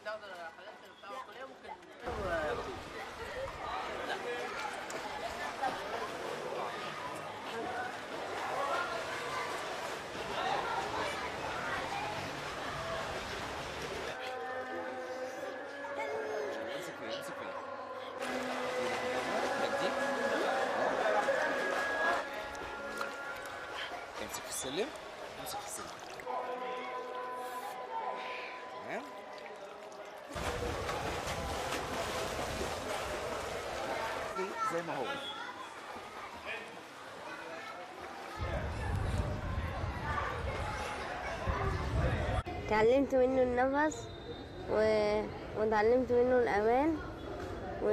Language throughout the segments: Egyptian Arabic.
بتاخد حاجات بتاع الكليه ممكن امسك فيه امسك فيه بدي امسك في السلم امسك في السلم تمام زي ما هو اتعلمت منه النفس و... واتعلمت منه الأمان و...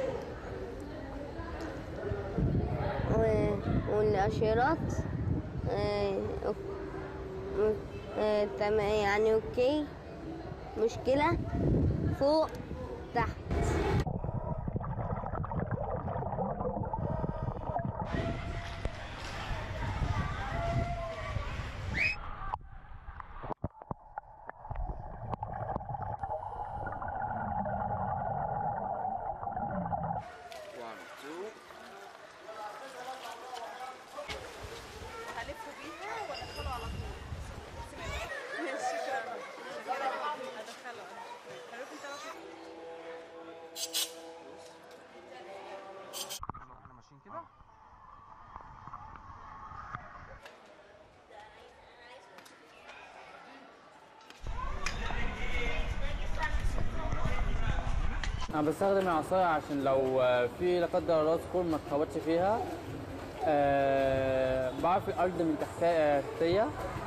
و... والإشارات آه، م- آه، تم- يعني أوكي مشكلة فوق تحت وان تو هلفه بيها وادخله على طول شكرا ادخله حضرتك انت واقف احنا ماشيين كده انا بستخدم العصايه عشان لو آه، في لا قدر الله صخور ما اتخبطش فيها أه بعرف الارض من تحتها تحتيه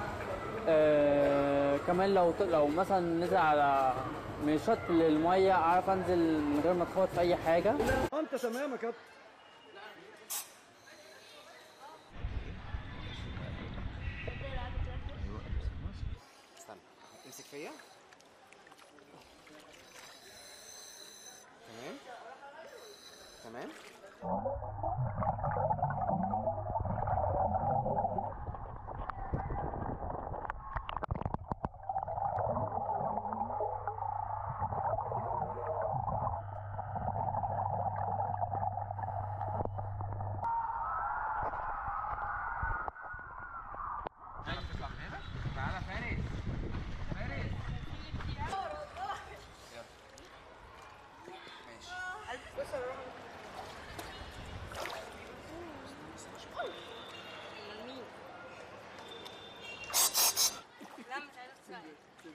أه كمان لو ط- لو مثلا نزل على من الشط للميه اعرف انزل من غير ما اتخبط في اي حاجه انت تمام يا كابتن استنى امسك فيا تمام تمام تعالى فارس فارس ماشي لا مش عايزه تساعد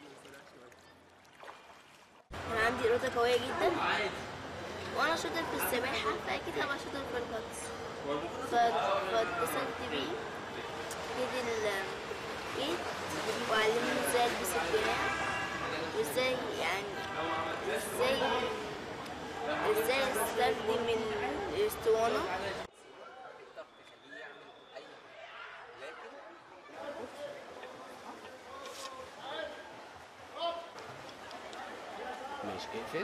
أنا عندي إرادة قوية جدا وأنا شاطر في السباحة فأكيد هبقى شاطر في الغطس ف- فاتصلت بيه جيت البيت وعلمني ازاي البس الدراع وازاي يعني ازاي ازاي استخدم الاسطوانة تقدر تخليه يعمل اي حاجه لكن ماشي اقفل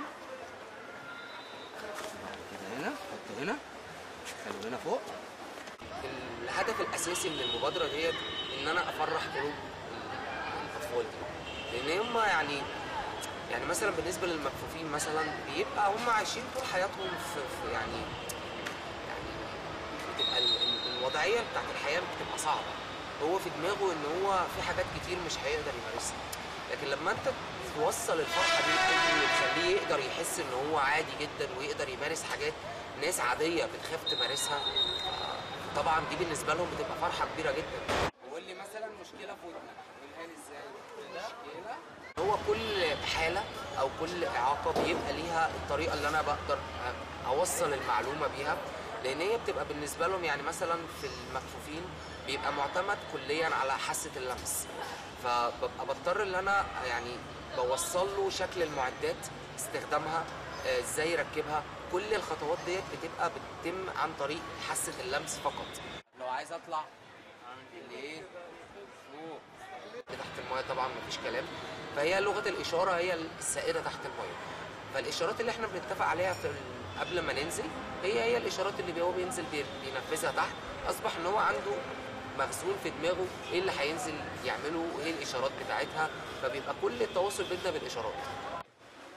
بعد كده هنا حط هنا خليه هنا فوق الهدف الاساسي من المبادره ديت ان انا افرح قلوب الاطفال دي لان هم يعني يعني مثلا بالنسبه للمكفوفين مثلا بيبقى هم عايشين طول حياتهم في, في يعني يعني بتبقى ال- ال- الوضعيه بتاعت الحياه بتبقى صعبه هو في دماغه ان هو في حاجات كتير مش هيقدر يمارسها لكن لما انت توصل الفرحه دي لقلبه وتخليه يقدر يحس ان هو عادي جدا ويقدر يمارس حاجات ناس عاديه بتخاف تمارسها آه، طبعا دي بالنسبه لهم بتبقى فرحه كبيره جدا قول لي مثلا مشكله في ودنك قولها لي ازاي مشكله هو كل حاله او كل اعاقه بيبقى ليها الطريقه اللي انا بقدر أ- اوصل المعلومه بيها لان هي بتبقى بالنسبه لهم يعني مثلا في المكفوفين بيبقى معتمد كليا على حاسه اللمس فببقى بضطر ان انا يعني بوصل له شكل المعدات استخدامها آه، ازاي يركبها كل الخطوات ديت بتبقى بتتم عن طريق حاسه اللمس فقط لو عايز اطلع اعمل ايه فوق تحت المايه طبعا مفيش كلام فهي لغه الاشاره هي السائده تحت المايه فالاشارات اللي احنا بنتفق عليها في ال- قبل ما ننزل هي هي الاشارات اللي هو بينزل بي- بينفذها تحت اصبح ان هو عنده مخزون في دماغه ايه اللي هينزل يعمله وايه الاشارات بتاعتها فبيبقى كل التواصل بيننا بالاشارات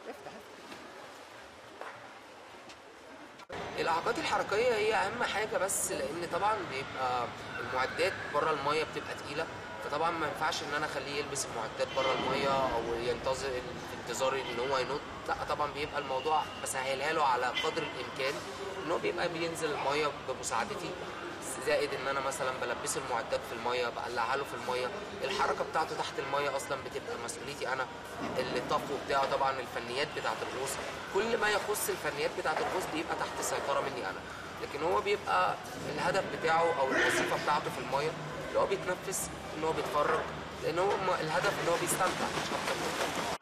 الاعاقات الحركيه هي اهم حاجه بس لان طبعا بيبقى المعدات بره الميه بتبقى تقيله فطبعا ما ينفعش ان انا اخليه يلبس المعدات بره الميه او ينتظر في انتظار ان هو ينط لا طبعا بيبقى الموضوع بسهلها له على قدر الامكان ان هو بيبقى بينزل الميه بمساعدتي زائد ان انا مثلا بلبسه المعدات في الميه بقلعها له في الميه الحركه بتاعته تحت الميه اصلا بتبقى مسؤوليتي انا الطفو بتاعه طبعا الفنيات بتاعه الغوص كل ما يخص الفنيات بتاعه الغوص بيبقى تحت سيطره مني انا لكن هو بيبقى الهدف بتاعه او الوظيفه بتاعته في الميه اللي هو بيتنفس ان هو بيتفرج لان هو الهدف ان هو بيستمتع مش اكتر من كده